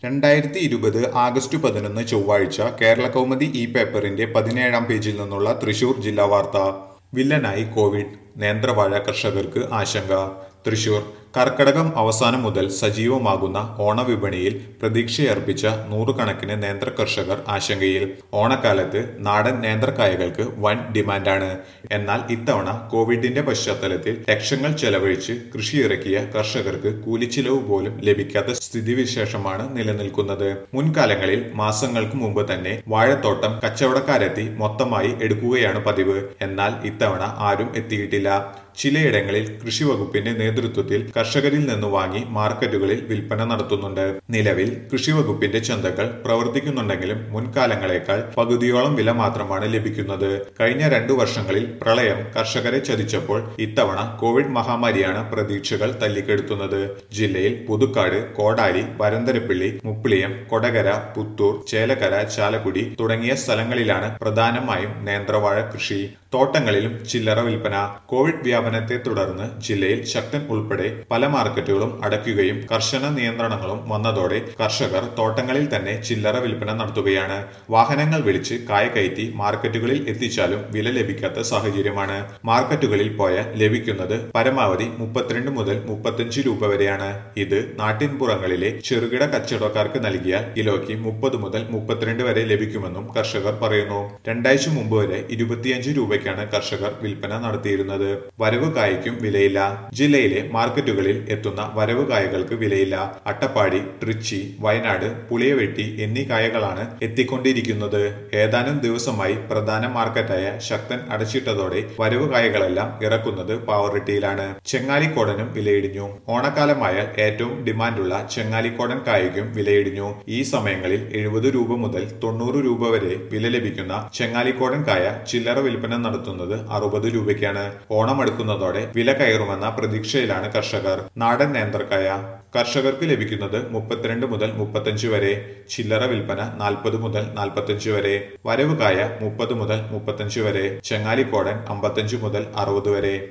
രണ്ടായിരത്തി ഇരുപത് ആഗസ്റ്റ് പതിനൊന്ന് ചൊവ്വാഴ്ച കേരള കൗമുദി ഇ പേപ്പറിന്റെ പതിനേഴാം പേജിൽ നിന്നുള്ള തൃശൂർ ജില്ലാ വാർത്ത വില്ലനായി കോവിഡ് നേന്ത്രവാഴ കർഷകർക്ക് ആശങ്ക തൃശൂർ കർക്കടകം അവസാനം മുതൽ സജീവമാകുന്ന ഓണവിപണിയിൽ പ്രതീക്ഷയർപ്പിച്ച നൂറുകണക്കിന് നേന്ത്ര കർഷകർ ആശങ്കയിൽ ഓണക്കാലത്ത് നാടൻ നേന്ത്രക്കായകൾക്ക് വൻ ഡിമാൻഡാണ് എന്നാൽ ഇത്തവണ കോവിഡിന്റെ പശ്ചാത്തലത്തിൽ ലക്ഷങ്ങൾ ചെലവഴിച്ച് കൃഷിയിറക്കിയ കർഷകർക്ക് കൂലിച്ചിലവ് പോലും ലഭിക്കാത്ത സ്ഥിതിവിശേഷമാണ് നിലനിൽക്കുന്നത് മുൻകാലങ്ങളിൽ മാസങ്ങൾക്ക് മുമ്പ് തന്നെ വാഴത്തോട്ടം കച്ചവടക്കാരെത്തി മൊത്തമായി എടുക്കുകയാണ് പതിവ് എന്നാൽ ഇത്തവണ ആരും എത്തിയിട്ടില്ല ചിലയിടങ്ങളിൽ കൃഷി വകുപ്പിന്റെ നേതൃത്വത്തിൽ കർഷകരിൽ നിന്ന് വാങ്ങി മാർക്കറ്റുകളിൽ വിൽപ്പന നടത്തുന്നുണ്ട് നിലവിൽ കൃഷി വകുപ്പിന്റെ ചന്തകൾ പ്രവർത്തിക്കുന്നുണ്ടെങ്കിലും മുൻകാലങ്ങളെക്കാൾ പകുതിയോളം വില മാത്രമാണ് ലഭിക്കുന്നത് കഴിഞ്ഞ രണ്ടു വർഷങ്ങളിൽ പ്രളയം കർഷകരെ ചതിച്ചപ്പോൾ ഇത്തവണ കോവിഡ് മഹാമാരിയാണ് പ്രതീക്ഷകൾ തല്ലിക്കെടുത്തുന്നത് ജില്ലയിൽ പുതുക്കാട് കോടാലി വരന്തരപ്പിള്ളി മുപ്പിളിയം കൊടകര പുത്തൂർ ചേലക്കര ചാലക്കുടി തുടങ്ങിയ സ്ഥലങ്ങളിലാണ് പ്രധാനമായും നേന്ത്രവാഴ കൃഷി തോട്ടങ്ങളിലും ചില്ലറ വിൽപ്പന കോവിഡ് വ്യാപനത്തെ തുടർന്ന് ജില്ലയിൽ ശക്തൻ ഉൾപ്പെടെ പല മാർക്കറ്റുകളും അടയ്ക്കുകയും കർശന നിയന്ത്രണങ്ങളും വന്നതോടെ കർഷകർ തോട്ടങ്ങളിൽ തന്നെ ചില്ലറ വിൽപ്പന നടത്തുകയാണ് വാഹനങ്ങൾ വിളിച്ച് കായ കയറ്റി മാർക്കറ്റുകളിൽ എത്തിച്ചാലും വില ലഭിക്കാത്ത സാഹചര്യമാണ് മാർക്കറ്റുകളിൽ പോയാൽ ലഭിക്കുന്നത് പരമാവധി മുപ്പത്തിരണ്ട് മുതൽ മുപ്പത്തഞ്ച് രൂപ വരെയാണ് ഇത് നാട്ടിൻപുറങ്ങളിലെ ചെറുകിട കച്ചവടക്കാർക്ക് നൽകിയാൽ കിലോയ്ക്ക് മുപ്പത് മുതൽ മുപ്പത്തിരണ്ട് വരെ ലഭിക്കുമെന്നും കർഷകർ പറയുന്നു രണ്ടാഴ്ച മുമ്പ് വരെ ഇരുപത്തിയഞ്ച് രൂപയ്ക്കാണ് കർഷകർ വിൽപ്പന നടത്തിയിരുന്നത് വരവ് കായ്ക്കും വിലയില്ല ജില്ലയിലെ മാർക്കറ്റുകളിൽ എത്തുന്ന വരവ് കായകൾക്ക് വിലയില്ല അട്ടപ്പാടി ട്രിച്ചി വയനാട് പുളിയവെട്ടി എന്നീ കായകളാണ് എത്തിക്കൊണ്ടിരിക്കുന്നത് ഏതാനും ദിവസമായി പ്രധാന മാർക്കറ്റായ ശക്തൻ അടച്ചിട്ടതോടെ വരവ് കായകളെല്ലാം ഇറക്കുന്നത് പാവറട്ടിയിലാണ് ചെങ്ങാലിക്കോടനും വിലയിടിഞ്ഞു ഓണക്കാലമായാൽ ഏറ്റവും ഡിമാൻഡുള്ള ചെങ്ങാലിക്കോടൻ കായയ്ക്കും വിലയിടിഞ്ഞു ഈ സമയങ്ങളിൽ എഴുപത് രൂപ മുതൽ തൊണ്ണൂറ് രൂപ വരെ വില ലഭിക്കുന്ന ചെങ്ങാലിക്കോടൻ കായ ചില്ലറ വിൽപ്പന നടത്തുന്നത് അറുപത് രൂപയ്ക്കാണ് ഓണം അടുക്കുന്നതോടെ വില കയറുമെന്ന പ്രതീക്ഷയിലാണ് കർഷകർ നാടൻ നേന്ത്രക്കായ കർഷകർക്ക് ലഭിക്കുന്നത് മുപ്പത്തിരണ്ട് മുതൽ മുപ്പത്തഞ്ച് വരെ ചില്ലറ വിൽപ്പന നാൽപ്പത് മുതൽ നാൽപ്പത്തഞ്ച് വരെ വരവ് കായ മുപ്പത് മുതൽ മുപ്പത്തഞ്ച് വരെ ചെങ്ങാലിക്കോടൻ അമ്പത്തഞ്ച് മുതൽ അറുപത് വരെ